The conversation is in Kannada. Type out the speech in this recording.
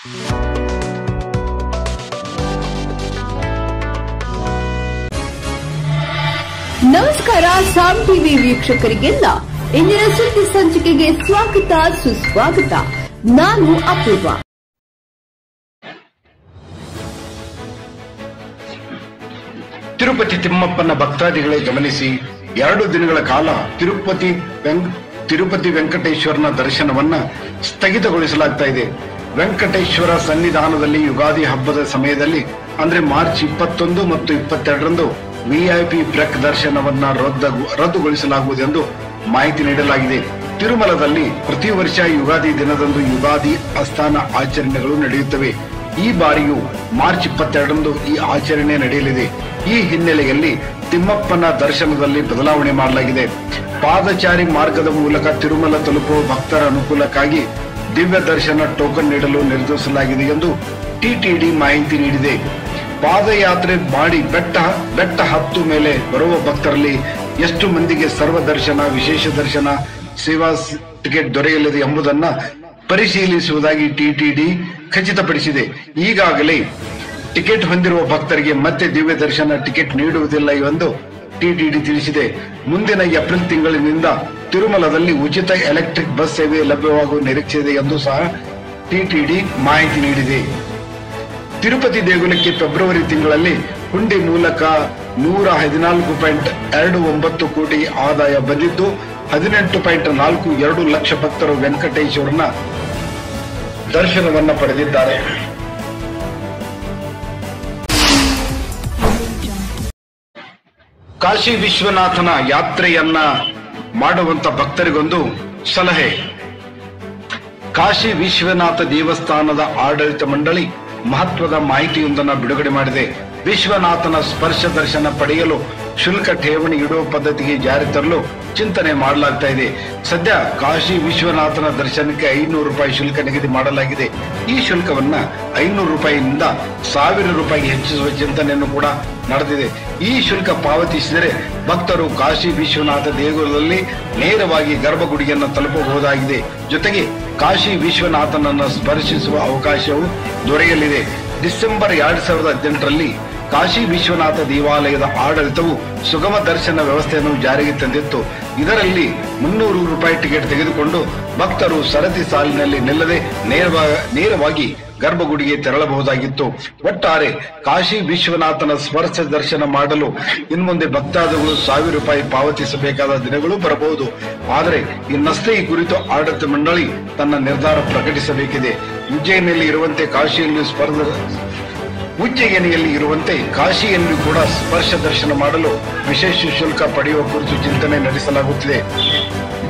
ನಮಸ್ಕಾರ ಸಾಮ್ ಟಿವಿ ವೀಕ್ಷಕರಿಗೆಲ್ಲ ಇಂದಿನ ಸುದ್ದಿ ಸಂಚಿಕೆಗೆ ಸ್ವಾಗತ ಸುಸ್ವಾಗತ ನಾನು ಅಪೂರ್ವ ತಿರುಪತಿ ತಿಮ್ಮಪ್ಪನ ಭಕ್ತಾದಿಗಳೇ ಗಮನಿಸಿ ಎರಡು ದಿನಗಳ ಕಾಲ ತಿರುಪತಿ ವೆಂಕ್- ತಿರುಪತಿ ವೆಂಕಟೇಶ್ವರನ ದರ್ಶನವನ್ನ ಸ್ಥಗಿತಗೊಳಿಸಲಾಗ್ತಾ ಇದೆ ವೆಂಕಟೇಶ್ವರ ಸನ್ನಿಧಾನದಲ್ಲಿ ಯುಗಾದಿ ಹಬ್ಬದ ಸಮಯದಲ್ಲಿ ಅಂದ್ರೆ ಮಾರ್ಚ್ ಇಪ್ಪತ್ತೊಂದು ಮತ್ತು ಇಪ್ಪತ್ತೆರಡರಂದು ವಿಐಪಿ ಬ್ರೆಕ್ ದರ್ಶನವನ್ನ ರದ್ದ ರದ್ದುಗೊಳಿಸಲಾಗುವುದೆಂದು ಮಾಹಿತಿ ನೀಡಲಾಗಿದೆ ತಿರುಮಲದಲ್ಲಿ ಪ್ರತಿ ವರ್ಷ ಯುಗಾದಿ ದಿನದಂದು ಯುಗಾದಿ ಅಸ್ಥಾನ ಆಚರಣೆಗಳು ನಡೆಯುತ್ತವೆ ಈ ಬಾರಿಯೂ ಮಾರ್ಚ್ ಇಪ್ಪತ್ತೆರಡರಂದು ಈ ಆಚರಣೆ ನಡೆಯಲಿದೆ ಈ ಹಿನ್ನೆಲೆಯಲ್ಲಿ ತಿಮ್ಮಪ್ಪನ ದರ್ಶನದಲ್ಲಿ ಬದಲಾವಣೆ ಮಾಡಲಾಗಿದೆ ಪಾದಚಾರಿ ಮಾರ್ಗದ ಮೂಲಕ ತಿರುಮಲ ತಲುಪುವ ಭಕ್ತರ ಅನುಕೂಲಕ್ಕಾಗಿ ದಿವ್ಯ ದರ್ಶನ ಟೋಕನ್ ನೀಡಲು ನಿರ್ಧರಿಸಲಾಗಿದೆ ಎಂದು ಟಿಟಿಡಿ ಮಾಹಿತಿ ನೀಡಿದೆ ಪಾದಯಾತ್ರೆ ಮಾಡಿ ಬೆಟ್ಟ ಬೆಟ್ಟ ಹತ್ತು ಮೇಲೆ ಬರುವ ಭಕ್ತರಲ್ಲಿ ಎಷ್ಟು ಮಂದಿಗೆ ಸರ್ವ ದರ್ಶನ ವಿಶೇಷ ದರ್ಶನ ಸೇವಾ ಸ್- ಟಿಕೆಟ್ ದೊರೆಯಲಿದೆ ಎಂಬುದನ್ನ ಪರಿಶೀಲಿಸುವುದಾಗಿ ಟಿಟಿಡಿ ಖಚಿತಪಡಿಸಿದೆ ಈಗಾಗಲೇ ಟಿಕೆಟ್ ಹೊಂದಿರುವ ಭಕ್ತರಿಗೆ ಮತ್ತೆ ದಿವ್ಯ ದರ್ಶನ ಟಿಕೆಟ್ ನೀಡುವುದಿಲ್ಲ ಎಂದು ಟಿಟಿಡಿ ತಿಳಿಸಿದೆ ಮುಂದಿನ ಏಪ್ರಿಲ್ ತಿಂಗಳಿನಿಂದ ತಿರುಮಲದಲ್ಲಿ ಉಚಿತ ಎಲೆಕ್ಟ್ರಿಕ್ ಬಸ್ ಸೇವೆ ಲಭ್ಯವಾಗುವ ನಿರೀಕ್ಷೆ ಇದೆ ಎಂದು ಸಹ ಟಿಟಿಡಿ ಮಾಹಿತಿ ನೀಡಿದೆ ತಿರುಪತಿ ದೇಗುಲಕ್ಕೆ ಫೆಬ್ರವರಿ ತಿಂಗಳಲ್ಲಿ ಹುಂಡಿ ಮೂಲಕ ನೂರ ಹದಿನಾಲ್ಕು ಪಾಯಿಂಟ್ ಎರಡು ಒಂಬತ್ತು ಕೋಟಿ ಆದಾಯ ಬಂದಿದ್ದು ಹದಿನೆಂಟು ಪಾಯಿಂಟ್ ನಾಲ್ಕು ಎರಡು ಲಕ್ಷ ಭಕ್ತರು ವೆಂಕಟೇಶ್ವರನ ದರ್ಶನವನ್ನ ಪಡೆದಿದ್ದಾರೆ ಕಾಶಿ ವಿಶ್ವನಾಥನ ಯಾತ್ರೆಯನ್ನ ಮಾಡುವಂತ ಭಕ್ತರಿಗೊಂದು ಸಲಹೆ ಕಾಶಿ ವಿಶ್ವನಾಥ ದೇವಸ್ಥಾನದ ಆಡಳಿತ ಮಂಡಳಿ ಮಹತ್ವದ ಮಾಹಿತಿಯೊಂದನ್ನು ಬಿಡುಗಡೆ ಮಾಡಿದೆ ವಿಶ್ವನಾಥನ ಸ್ಪರ್ಶ ದರ್ಶನ ಪಡೆಯಲು ಶುಲ್ಕ ಠೇವಣಿ ಇಡುವ ಪದ್ಧತಿಗೆ ಜಾರಿ ತರಲು ಚಿಂತನೆ ಮಾಡಲಾಗ್ತಾ ಇದೆ ಸದ್ಯ ಕಾಶಿ ವಿಶ್ವನಾಥನ ದರ್ಶನಕ್ಕೆ ಐನೂರು ರೂಪಾಯಿ ಶುಲ್ಕ ನಿಗದಿ ಮಾಡಲಾಗಿದೆ ಈ ಶುಲ್ಕವನ್ನ ಐನೂರು ರೂಪಾಯಿಯಿಂದ ಸಾವಿರ ರೂಪಾಯಿಗೆ ಹೆಚ್ಚಿಸುವ ಚಿಂತನೆಯನ್ನು ಕೂಡ ನಡೆದಿದೆ ಈ ಶುಲ್ಕ ಪಾವತಿಸಿದರೆ ಭಕ್ತರು ಕಾಶಿ ವಿಶ್ವನಾಥ ದೇಗುಲದಲ್ಲಿ ನೇರವಾಗಿ ಗರ್ಭಗುಡಿಯನ್ನು ತಲುಪಬಹುದಾಗಿದೆ ಜೊತೆಗೆ ಕಾಶಿ ವಿಶ್ವನಾಥನನ್ನು ಸ್ಪರ್ಶಿಸುವ ಅವಕಾಶವು ದೊರೆಯಲಿದೆ ಡಿಸೆಂಬರ್ ಎರಡ್ ಸಾವಿರದ ಹದಿನೆಂಟರಲ್ಲಿ ಕಾಶಿ ವಿಶ್ವನಾಥ ದೇವಾಲಯದ ಆಡಳಿತವು ಸುಗಮ ದರ್ಶನ ವ್ಯವಸ್ಥೆಯನ್ನು ಜಾರಿಗೆ ತಂದಿತ್ತು ಇದರಲ್ಲಿ ಮುನ್ನೂರು ರೂಪಾಯಿ ಟಿಕೆಟ್ ತೆಗೆದುಕೊಂಡು ಭಕ್ತರು ಸರತಿ ಸಾಲಿನಲ್ಲಿ ನಿಲ್ಲದೆ ನೇರವ- ನೇರವಾಗಿ ಗರ್ಭಗುಡಿಗೆ ತೆರಳಬಹುದಾಗಿತ್ತು ಒಟ್ಟಾರೆ ಕಾಶಿ ವಿಶ್ವನಾಥನ ಸ್ಪರ್ಶ ದರ್ಶನ ಮಾಡಲು ಇನ್ಮುಂದೆ ಭಕ್ತಾದಿಗಳು ಸಾವಿರ ರೂಪಾಯಿ ಪಾವತಿಸಬೇಕಾದ ದಿನಗಳು ಬರಬಹುದು ಆದರೆ ಇನ್ನಷ್ಟೇ ಈ ಕುರಿತು ಆಡಳಿತ ಮಂಡಳಿ ತನ್ನ ನಿರ್ಧಾರ ಪ್ರಕಟಿಸಬೇಕಿದೆ ಉಜ್ಜಯಿನಿಯಲ್ಲಿ ಇರುವಂತೆ ಕಾಶಿಯಲ್ಲಿ ಸ್ಪರ್ಧ ಉಜ್ಜಯಿನಿಯಲ್ಲಿ ಇರುವಂತೆ ಕಾಶಿಯಲ್ಲಿ ಕೂಡ ಸ್ಪರ್ಶ ದರ್ಶನ ಮಾಡಲು ವಿಶೇಷ ಶುಲ್ಕ ಪಡೆಯುವ ಕುರಿತು ಚಿಂತನೆ ನಡೆಸಲಾಗುತ್ತಿದೆ